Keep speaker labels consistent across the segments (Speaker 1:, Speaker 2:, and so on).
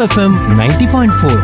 Speaker 1: FM ninety point four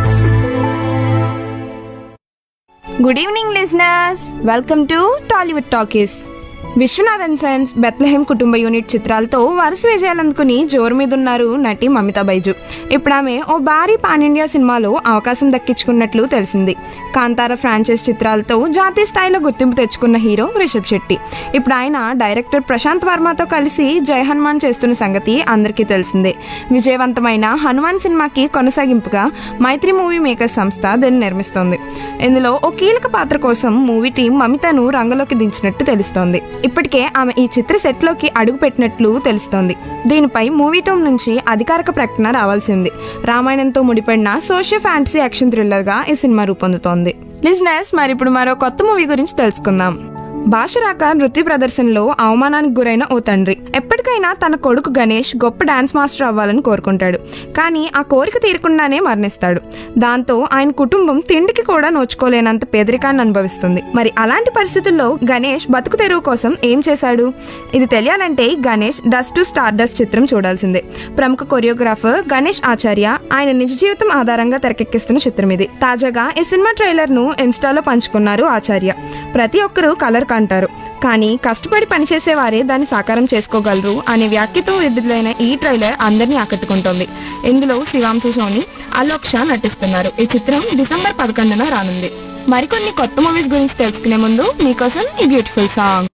Speaker 2: good evening listeners welcome to Tollywood talkies Viswanathan sons Bethlehem కుటుంబ unit చిత్రాలతో వరుస విజయాలందుకుని జోరు మీద ఉన్నారు నటి మమితా బైజు ఇప్పుడు ఆమె ఓ భారీ పాన్ ఇండియా సినిమాలో అవకాశం దక్కించుకున్నట్లు తెలిసింది కాంతార ఫ్రాంచైజ్ చిత్రాలతో జాతీయ స్థాయిలో గుర్తింపు తెచ్చుకున్న హీరో రిషబ్ శెట్టి ఇప్పుడు ఆయన డైరెక్టర్ ప్రశాంత్ వర్మతో కలిసి జై హనుమాన్ చేస్తున్న సంగతి అందరికీ తెలిసిందే విజయవంతమైన హనుమాన్ సినిమాకి కొనసాగింపుగా మైత్రి మూవీ మేకర్స్ సంస్థ దీన్ని నిర్మిస్తోంది ఇందులో ఓ కీలక పాత్ర కోసం మూవీ టీం మమితను రంగంలోకి దించినట్టు తెలుస్తోంది ఇప్పటికే ఆమె ఈ చిత్ర సెట్లోకి అడుగు పెట్టినట్లు తెలుస్తోంది దీనిపై మూవీ టీం నుంచి అధికారిక ప్రకటన రావాల్సింది రామాయణంతో ముడిపడిన సోషియో ఫ్యాంటసీ యాక్షన్ థ్రిల్లర్గా ఈ సినిమా రూపొందుతోంది లిజినెస్ మరి ఇప్పుడు మరో కొత్త మూవీ గురించి తెలుసుకుందాం భాష రాక నృత్య ప్రదర్శనలో అవమానానికి గురైన ఓ తండ్రి ఎప్పటికైనా తన కొడుకు గణేష్ గొప్ప డాన్స్ మాస్టర్ అవ్వాలని కోరుకుంటాడు కానీ ఆ కోరిక తీరకుండానే మరణిస్తాడు దాంతో ఆయన కుటుంబం తిండికి కూడా నోచుకోలేనంత పేదరికాన్ని అనుభవిస్తుంది మరి అలాంటి పరిస్థితుల్లో గణేష్ బతుకు తెరువు కోసం ఏం చేశాడు ఇది తెలియాలంటే Ganesh dust to star dust చిత్రం చూడాల్సిందే ప్రముఖ కొరియోగ్రాఫర్ గణేష్ ఆచార్య ఆయన నిజ జీవితం ఆధారంగా తెరకెక్కిస్తున్న చిత్రం ఇది తాజాగా ఈ సినిమా ట్రైలర్ ను ఇన్స్టాలో పంచుకున్నారు ఆచార్య ప్రతి ఒక్కరూ కలర్ కంటారు కానీ కష్టపడి పనిచేసే వారే దాన్ని సాకారం చేసుకోగలరు అనే వ్యాఖ్యతో విడుదలైన ఈ ట్రైలర్ అందరినీ ఆకట్టుకుంటోంది ఇందులో శివాంశు సోని అలోక్ష నటిస్తున్నారు ఈ చిత్రం డిసెంబర్ పదకొండున రానుంది మరికొన్ని కొత్త మూవీస్ గురించి తెలుసుకునే ముందు మీకోసం ఈ బ్యూటిఫుల్ సాంగ్